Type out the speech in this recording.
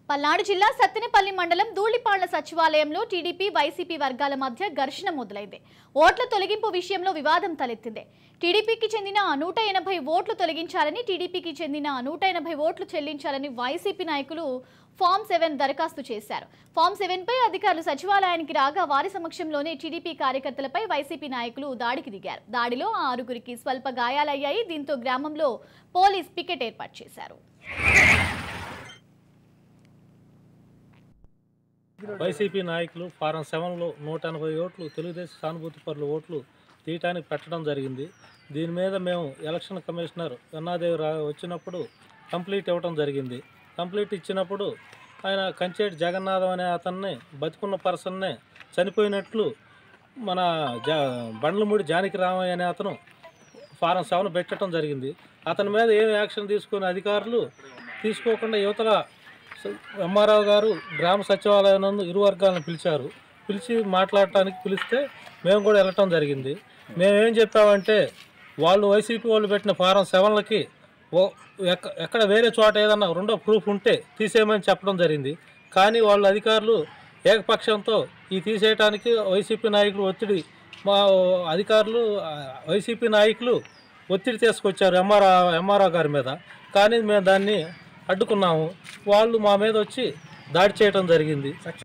పల్నాడు జిల్లా సత్తెనపల్లి మండలం ధూళిపాళ్ల సచివాలయంలో టీడీపీ వైసీపీ వర్గాల మధ్య ఘర్షణ మొదలైంది ఓట్ల తొలగింపు విషయంలో వివాదం తలెత్తింది టీడీపీకి చెందిన నూట ఎనభై ఓట్లు తొలగించాలని టీడీపీకి చెందిన నూట ఎనభై ఓట్లు చెల్లించాలని వైసీపీ నాయకులు ఫామ్ సెవెన్ దరఖాస్తు చేశారు ఫామ్ సెవెన్ పై అధికారులు సచివాలయానికి రాగా వారి సమక్షంలోనే టీడీపీ కార్యకర్తలపై వైసీపీ నాయకులు దాడికి దిగారు దాడిలో ఆ ఆరుగురికి స్వల్ప గాయాలయ్యాయి దీంతో గ్రామంలో పోలీస్ పికెట్ ఏర్పాటు చేశారు వైసీపీ నాయకులు ఫారం సెవెన్లో నూట ఎనభై ఓట్లు తెలుగుదేశం సానుభూతి పరుల ఓట్లు తీయటానికి పెట్టడం జరిగింది దీని మీద మేము ఎలక్షన్ కమిషనర్ వెన్నాదేవి రా వచ్చినప్పుడు కంప్లీట్ ఇవ్వడం జరిగింది కంప్లీట్ ఇచ్చినప్పుడు ఆయన కంచేటి జగన్నాథం అనే అతన్ని బతికున్న పర్సన్నే చనిపోయినట్లు మన జా బండ్లమూడి జానకి రామయ్య అనే అతను ఫారం సెవెన్ పెట్టడం జరిగింది అతని మీద ఏం యాక్షన్ తీసుకునే అధికారులు తీసుకోకుండా యువతల ఎంఆర్ఓ గారు గ్రామ సచివాలయం నందు ఇరు వర్గాలను పిలిచారు పిలిచి మాట్లాడటానికి పిలిస్తే మేము కూడా వెళ్ళటం జరిగింది మేమేం చెప్పామంటే వాళ్ళు వైసీపీ వాళ్ళు పెట్టిన ఫారం సెవెన్లకి ఓ ఎక్క ఎక్కడ వేరే చోట ఏదన్నా రెండో ప్రూఫ్ ఉంటే తీసేయమని చెప్పడం జరిగింది కానీ వాళ్ళ అధికారులు ఏకపక్షంతో ఈ తీసేయటానికి వైసీపీ నాయకులు ఒత్తిడి మా అధికారులు ఆ, వైసీపీ నాయకులు ఒత్తిడి తీసుకొచ్చారు ఎంఆర్ఓ ఎంఆర్ఓ గారి మీద కానీ మేము దాన్ని అడ్డుకున్నాము వాళ్ళు మా మీద వచ్చి దాడి చేయడం జరిగింది